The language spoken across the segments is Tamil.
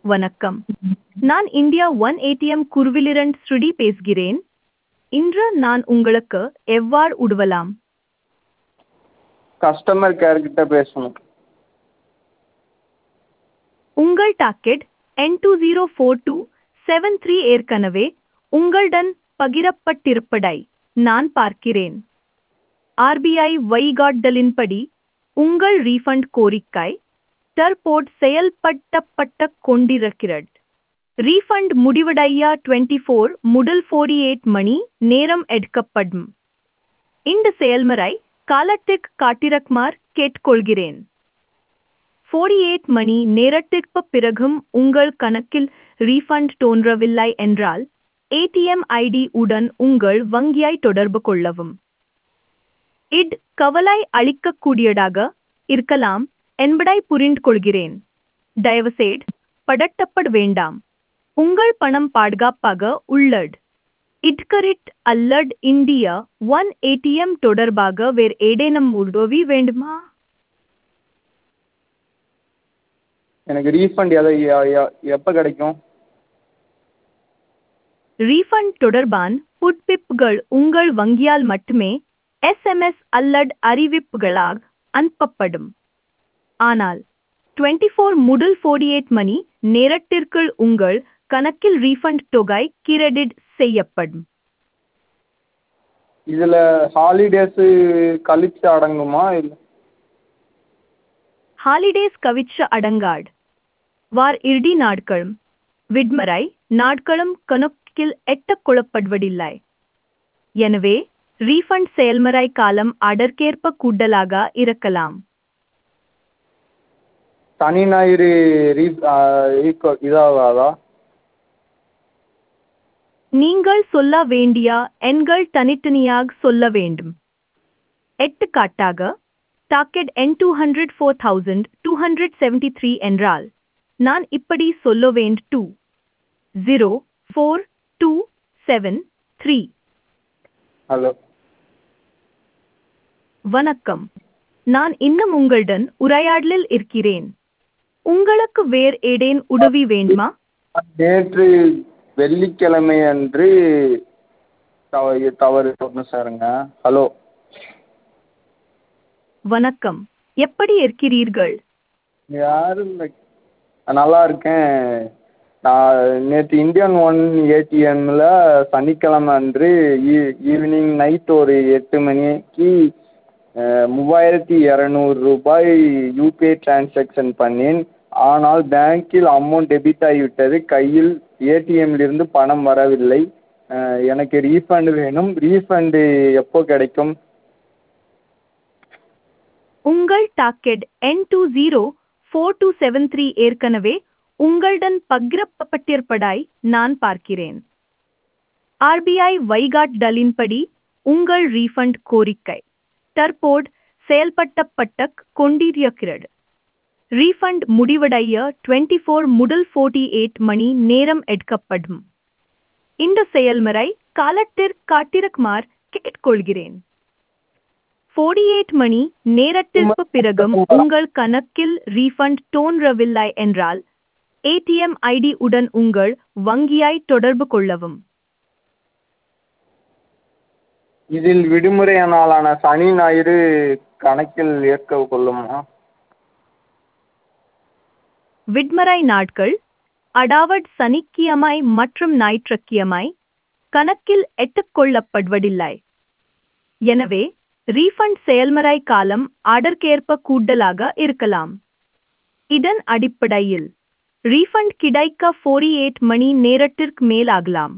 வணக்கம் நான் இந்தியா ஒன் ஏடிஎம் குருவிலிரண்ட் ஸ்ருடி பேசுகிறேன் இன்று நான் உங்களுக்கு எவ்வாறு உதவலாம் கஸ்டமர் கேர் கிட்ட பேசணும் உங்கள் டாக்கெட் என் two zero four two seven three ஏற்கனவே உங்களுடன் பகிரப்பட்டிருப்பதை நான் பார்க்கிறேன் ஆர்பிஐ வழிகாட்டுதலின்படி உங்கள் ரீஃபண்ட் கோரிக்கை தற்போது செயல்படுத்தப்பட்டு கொண்டிருக்கிறது ரீஃபண்ட் முடிவடைய டுவெண்ட்டி ஃபோர் முதல் ஃபோர்டி எயிட் மணி நேரம் எடுக்கப்படும் இந்த செயல்முறை காலத்திற்கு காட்டிரக்குமாறு கேட்டுக்கொள்கிறேன் ஃபோர்டி எயிட் மணி நேரத்திற்கு பிறகும் உங்கள் கணக்கில் ரீஃபண்ட் தோன்றவில்லை என்றால் ஏடிஎம் ஐடி உடன் உங்கள் வங்கியை தொடர்பு கொள்ளவும் இட் கவலை அளிக்கக்கூடியதாக இருக்கலாம் என்பதை புரிந்து கொள்கிறேன் தயவுசெய்து படட்டப்பட வேண்டாம் உங்கள் பணம் பாதுகாப்பாக உள்ளது இட்கரிட் அல்லது இந்தியா ஒன் ஏடிஎம் தொடர்பாக வேறு ஏதேனும் உதவி வேண்டுமா எனக்கு ரீஃபண்ட் எதை எப்போ கிடைக்கும் ரீஃபண்ட் தொடர்பான புட்பிப்புகள் உங்கள் வங்கியால் மட்டுமே எஸ்எம்எஸ் அல்லது அறிவிப்புகளாக அனுப்பப்படும் ஆனால் டுவெண்ட்டி ஃபோர் முதல் ஃபோர்டி எயிட் மணி நேரத்திற்குள் உங்கள் கணக்கில் ரீஃபண்ட் தொகை கிரெடிட் செய்யப்படும் இதில் ஹாலிடேஸு கழிச்சு அடங்குமா இல்லை ஹாலிடேஸ் கவிச்ச அடங்காடு வார் இறுதி நாட்களும் விடுமுறை நாட்களும் கணக்கில் எட்டக் கொள்ளப்படுவதில்லை எனவே ரீஃபண்ட் செயல்முறை காலம் அதற்கேற்ப கூடுதலாக இருக்கலாம் சனி ஞாயிறு ரீ ஈக்குவல் இதாகாதா நீங்கள் சொல்ல வேண்டிய எண்கள் தனித்தனியாக சொல்ல வேண்டும் எடுத்துக்காட்டாக டாக்கெட் என் two hundred four thousand two hundred seventy three என்றால் நான் இப்படி சொல்ல வேண்டும் two zero four two seven three hello வணக்கம் நான் இன்னும் உங்களுடன் உரையாடலில் இருக்கிறேன் உங்களுக்கு வேறு ஏதேன் உதவி வேண்டுமா நேற்று வெள்ளிக்கிழமை அன்று தவ தவறு ஒன்று சாருங்க ஹலோ வணக்கம் எப்படி இருக்கிறீர்கள் யாரும் இல்லை நல்லா இருக்கேன் நான் நேற்று இந்தியன் ஒன் ஏடிஎம்மில் சனிக்கிழமை அன்று ஈ ஈவினிங் நைட் ஒரு எட்டு மணிக்கு மூவாயிரத்தி இரநூறு ரூபாய் யூபிஐ டிரான்சாக்ஷன் பண்ணேன் ஆனால் பேங்க்கில் அமௌண்ட் டெபிட் ஆகிவிட்டது கையில் ஏடிஎம்மிலிருந்து பணம் வரவில்லை எனக்கு ரீஃபண்ட் வேணும் ரீஃபண்டு எப்போ கிடைக்கும் உங்கள் டாக்கெட் என் two zero four two seven three ஏற்கனவே உங்களுடன் பகிரப்பட்டிருப்பதாய் நான் பார்க்கிறேன் ஆர்பிஐ வழிகாட்டுதலின்படி உங்கள் ரீஃபண்ட் கோரிக்கை தற்போது செயல்படுத்தப்பட்டு கொண்டிருக்கிறது ரீஃபண்ட் முடிவடைய டுவெண்ட்டி ஃபோர் முதல் ஃபோர்ட்டி எயிட் மணி நேரம் எடுக்கப்படும் இந்த செயல்முறை காலத்திற்கு காட்டிருக்குமாறு கேட்டுக்கொள்கிறேன் ஃபோர்டி எயிட் மணி நேரத்திற்கு பிறகும் உங்கள் கணக்கில் ரீஃபண்ட் தோன்றவில்லை என்றால் ஏடிஎம் ஐடி உடன் உங்கள் வங்கியை தொடர்பு கொள்ளவும் இதில் விடுமுறை நாளான சனி ஞாயிறு கணக்கில் ஏற்க கொள்ளுமா விடுமுறை நாட்கள் அடாவட் சனிக்கிழமை மற்றும் ஞாயிற்றுக்கிழமை கணக்கில் எட்டுக்கொள்ளப்படுவதில்லை எனவே ரீஃபண்ட் செயல்முறை காலம் அதற்கேற்ப கூடுதலாக இருக்கலாம் இதன் அடிப்படையில் ரீஃபண்ட் கிடைக்க ஃபோர்டி எயிட் மணி நேரத்திற்கு மேலாகலாம்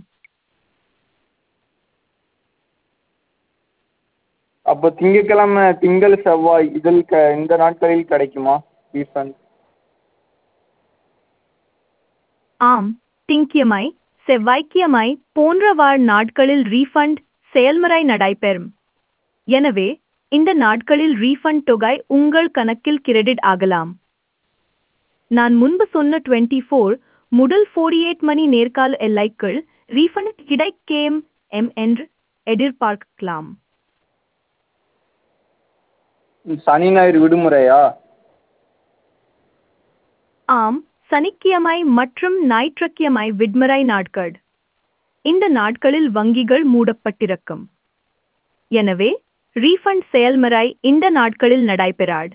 அப்போ திங்கக்கிழமை திங்கள் செவ்வாய் இதில் க இந்த நாட்களில் கிடைக்குமா ரீஃபண்ட் ஆம் திங்கியமை செவ்வாய்க்கிழமை போன்ற வாழ் நாட்களில் ரீஃபண்ட் செயல்முறை நடைபெறும் எனவே இந்த நாட்களில் ரீஃபண்ட் தொகை உங்கள் கணக்கில் கிரெடிட் ஆகலாம் நான் முன்பு சொன்ன டுவெண்ட்டி ஃபோர் முதல் ஃபோர்டி எயிட் மணி நேர்கால எல்லைக்குள் ரீஃபண்ட் கிடைக்கேம் எம் என்று எதிர்பார்க்கலாம் சனி ஞாயிறு விடுமுறையா ஆம் சனிக்கிழமை மற்றும் ஞாயிற்றுக்கிழமை விடுமுறை நாட்கள் இந்த நாட்களில் வங்கிகள் மூடப்பட்டிருக்கும் எனவே ரீஃபண்ட் செயல்முறை இந்த நாட்களில் நடைபெறாது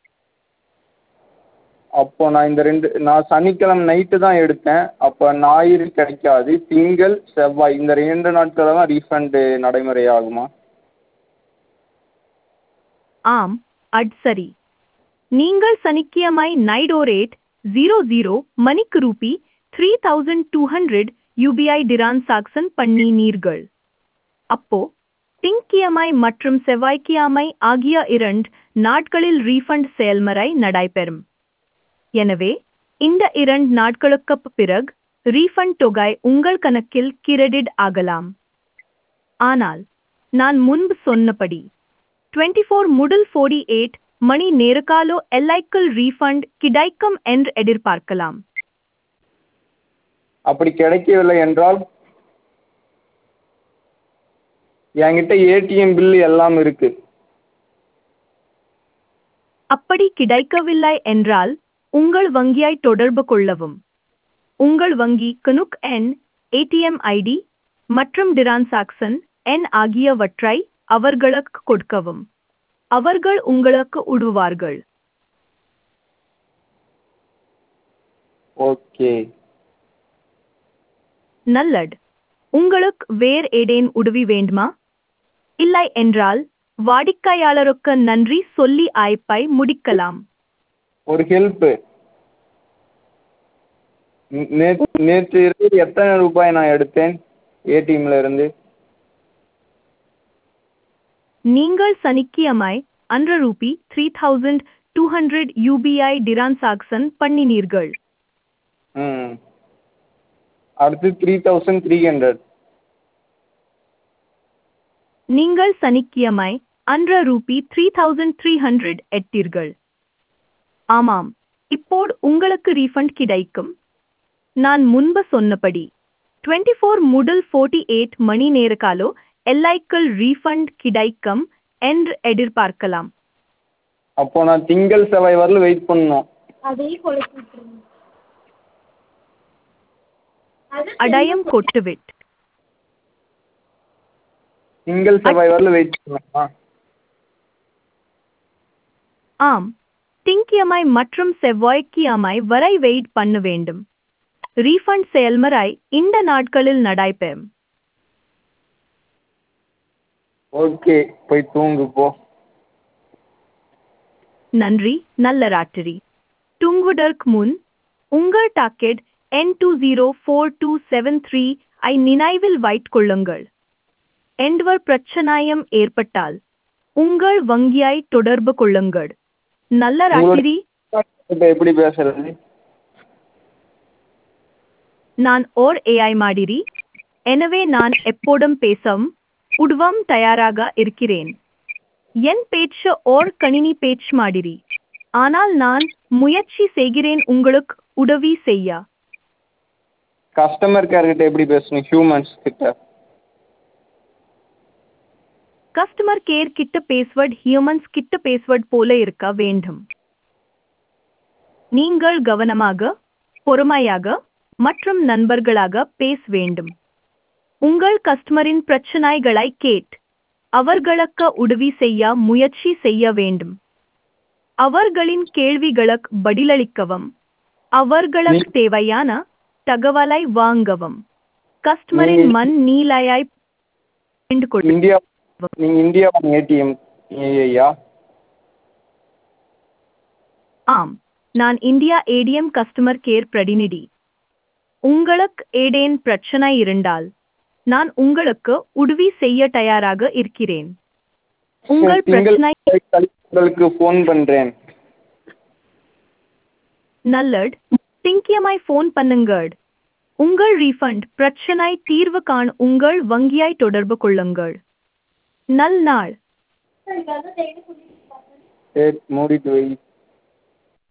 அப்போ நான் இந்த ரெண்டு நான் சனிக்கிழமை நைட்டு தான் எடுத்தேன் அப்போ ஞாயிறு கிடைக்காது திங்கள் செவ்வாய் இந்த ரெண்டு நாட்களில் தான் ரீஃபண்டு நடைமுறை ஆகுமா ஆம் அது சரி நீங்கள் சனிக்கிழமை நைடோரேட் ஜீரோ ஜீரோ மணிக்கு rupee three thousand two hundred UPI transaction பண்ணினீர்கள் அப்போ திங்கிழமை மற்றும் செவ்வாய்க்கிழமை ஆகிய இரண்டு நாட்களில் ரீஃபண்ட் செயல்முறை நடைபெறும் எனவே இந்த இரண்டு நாட்களுக்குப் பிறகு ரீஃபண்ட் தொகை உங்கள் கணக்கில் கிரெடிட் ஆகலாம் ஆனால் நான் முன்பு சொன்னபடி 24 முதல் 48 மணி நேரக்காலோ எல்லைக்குள் ரீஃபண்ட் கிடைக்கும் என்று எதிர்பார்க்கலாம் அப்படி கிடைக்கவில்லை என்றால் என்கிட்ட ஏடிஎம் பில் எல்லாம் இருக்கு அப்படி கிடைக்கவில்லை என்றால் உங்கள் வங்கியை தொடர்பு கொள்ளவும் உங்கள் வங்கி கணுக் எண் ஏடிஎம் ஐடி மற்றும் டிரான்சாக்சன் எண் ஆகியவற்றை அவர்களுக்கு கொடுக்கவும் அவர்கள் உங்களுக்கு உதவுவார்கள் ஓகே நல்லது உங்களுக்கு வேறு ஏதேன் உதவி வேண்டுமா இல்லை என்றால் வாடிக்கையாளருக்கு நன்றி சொல்லி அழைப்பை முடிக்கலாம் ஒரு ஹெல்ப்பு நேற்று நேற்று இரவு எத்தனை ரூபாய் நான் எடுத்தேன் ஏடிஎம்ல இருந்து நீங்கள் சனிக்கிழமை அன்று rupee three thousand two hundred UPI transaction பண்ணினீர்கள் ம் அடுத்து த்ரீ தௌசண்ட் த்ரீ ஹண்ட்ரட் நீங்கள் சனிக்கிழமை அன்று rupee three thousand three hundred எட்டீர்கள் ஆமாம் இப்போது உங்களுக்கு ரீஃபண்ட் கிடைக்கும் நான் முன்பு சொன்னபடி 24 ஃபோர் முதல் 48 எயிட் மணி நேரக்காலோ எல்லைக்குள் ரீஃபண்ட் கிடைக்கும் என்று எதிர்பார்க்கலாம் அப்போ நான் திங்கள் செவ்வாய் வரலும் வெயிட் பண்ணணும் அதே கொலைக்கு விட்டுருங்க அது அடயம் கொட்டுவிட் திங்கள் செவ்வாய் வரலும் வெயிட் பண்ணணுமா ஆம் திங்கிழமை மற்றும் செவ்வாய்க்கிழமை வரை வெயிட் பண்ண வேண்டும் ரீஃபண்ட் செயல்முறை இந்த நாட்களில் நடைபெறும் ஓகே போய் தூங்கு போ நன்றி நல்ல ராத்திரி தூங்குவதற்கு முன் உங்கள் டாக்கெட் என் two zero four two seven three ஐ நினைவில் வைத்துக் கொள்ளுங்கள் எந்தவர் பிரச்சனையும் ஏற்பட்டால் உங்கள் வங்கியை தொடர்பு கொள்ளுங்கள் நல்ல ராத்திரி இப்போ எப்படி பேசுறது நான் ஓர் ஏஐ ಮಾಡಿರಿ எனவே நான் எப்போதும் பேசவும் உடவும் தயாராக இருக்கிறேன் என் பேச்சு ஓர் கணினி பேச்சு ಮಾಡಿರಿ ஆனால் நான் முயற்சி செய்கிறேன் உங்களுக்கு உதவி செய்ய கஸ்டமர் கேர் கிட்ட எப்படி பேசணும் ஹியூமன்ஸ் கிட்ட கஸ்டமர் கேர் கிட்ட பேசுவது ஹியூமன்ஸ் கிட்ட பேசுவது போல இருக்க வேண்டும் நீங்கள் கவனமாக பொறுமையாக மற்றும் நண்பர்களாக பேச வேண்டும் உங்கள் கஸ்டமரின் பிரச்சனைகளை கேட் அவர்களுக்கு உதவி செய்ய முயற்சி செய்ய வேண்டும் அவர்களின் கேள்விகளுக்கு பதிலளிக்கவும் அவர்களுக்கு தேவையான தகவலை வாங்கவும் கஸ்டமரின் மன் நீலையாய் புரிந்து கொள்ள இந்தியா நீங்க இந்தியா ஏடிஎம் ஏஐயா ஆம் நான் இந்தியா ஏடிஎம் கஸ்டமர் கேர் பிரதிநிதி உங்களுக்கு ஏதேன் பிரச்சனை இருந்தால் நான் உங்களுக்கு உதவி செய்ய தயாராக இருக்கிறேன் உங்கள் திங்கள் பிரச்சனை உங்களுக்கு ஃபோன் பண்றேன் நல்லட் திங்கியமாய் ஃபோன் பண்ணுங்கள் உங்கள் ரீஃபண்ட் பிரச்சனை தீர்வு காண உங்கள் வங்கியை தொடர்பு கொள்ளுங்கள் நல் நாள் எனக்கு அதான் தேடி சொல்லிட்டு பார்த்தேன் சரி மூடிட்டு வை